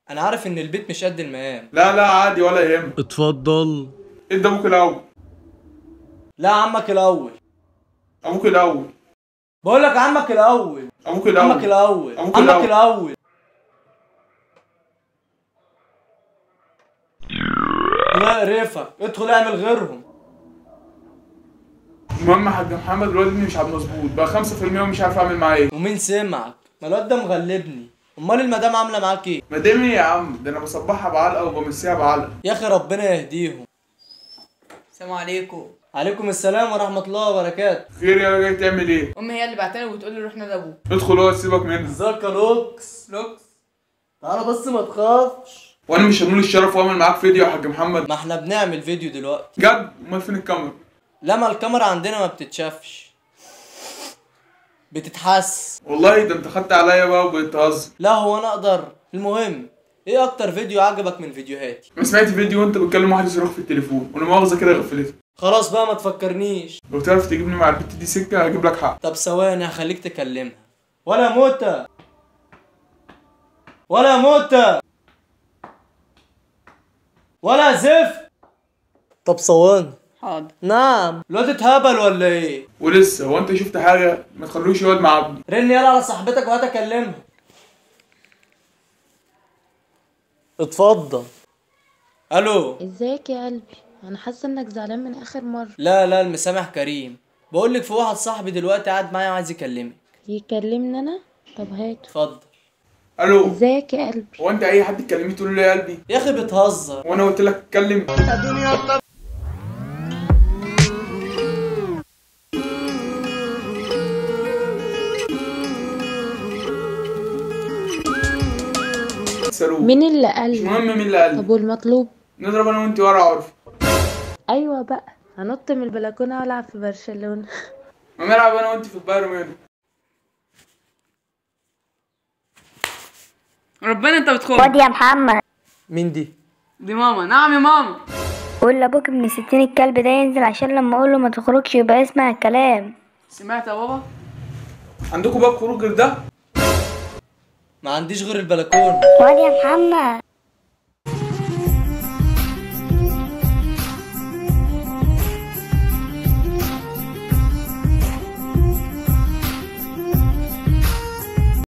انا عارف ان البيت مش قد المقام لا لا عادي ولا يهمك اتفضل ادي ابوك الاول لا عمك الاول ابوك الاول بقول لك عمك الاول ابوك عمك الاول الاول أبوك عمك الأول. الاول لا قرفك ادخل اعمل غيرهم المهم يا حاج محمد الواد ابني مش عاد مظبوط بقى 5% ومش عارف اعمل معاه ايه ومين سمعك ما الواد ده مغلبني امال المدام عامله معاك ايه مدام ايه يا عم ده انا بصبحها بعلقه وبمسيها بعلقه يا اخي ربنا يهديهم السلام عليكم عليكم السلام ورحمه الله وبركاته خير يا جاي تعمل ايه امي هي اللي بعتني وبتقول لي روح نادي ابوك ادخل اقعد سيبك منها ازيك يا لوكس لوكس تعالى بس ما تخافش وانا مش هنقول الشرف واعمل معاك فيديو يا حاج محمد ما احنا بنعمل فيديو دلوقتي جد امال فين الكاميرا لا ما الكاميرا عندنا ما بتتشافش بتتحس والله ده انت خدت عليا بقى وبتهزر لا هو انا اقدر المهم ايه اكتر فيديو عجبك من فيديوهاتي انا سمعت فيديو وانت بتكلم واحد يصرخ في التليفون وانا مؤاخذه كده غفلتك خلاص بقى ما تفكرنيش لو تعرف تجيبني مع البت دي سكه هجيب لك حق طب ثواني هخليك تكلمها ولا موتة ولا موتة ولا زفت طب ثواني حاضر نعم الواد اتهبل ولا ايه ولسه هو انت شفت حاجه ما تخلوش يقعد مع ابني رن يلا على صاحبتك وهات اكلمها اتفضل الو ازيك يا قلبي انا حاسه انك زعلان من اخر مره لا لا المسامح كريم بقول لك في واحد صاحبي دلوقتي قاعد معايا وعايز يكلمك يكلمني انا طب هاته اتفضل الو ازيك يا قلبي هو انت اي حد تكلميه تقول له يا قلبي يا اخي بتهزر وانا قلت لك اتكلم سلوم مين اللي مش قال مهم مين اللي قال طب والمطلوب نضرب انا وانت ورا عرف ايوه بقى هنط من البلكونه والعب في برشلونه ما نلعب انا وانت في البايرن ميونخ ربنا انت بتخون خد يا محمد مين دي دي ماما نعم يا ماما قول لابوك ابن ستين الكلب ده ينزل عشان لما اقوله ما تخرجش يبقى يسمع الكلام سمعت يا بابا عندكم باب خروج غير ده ما عنديش غير البلكونه خد يا محمد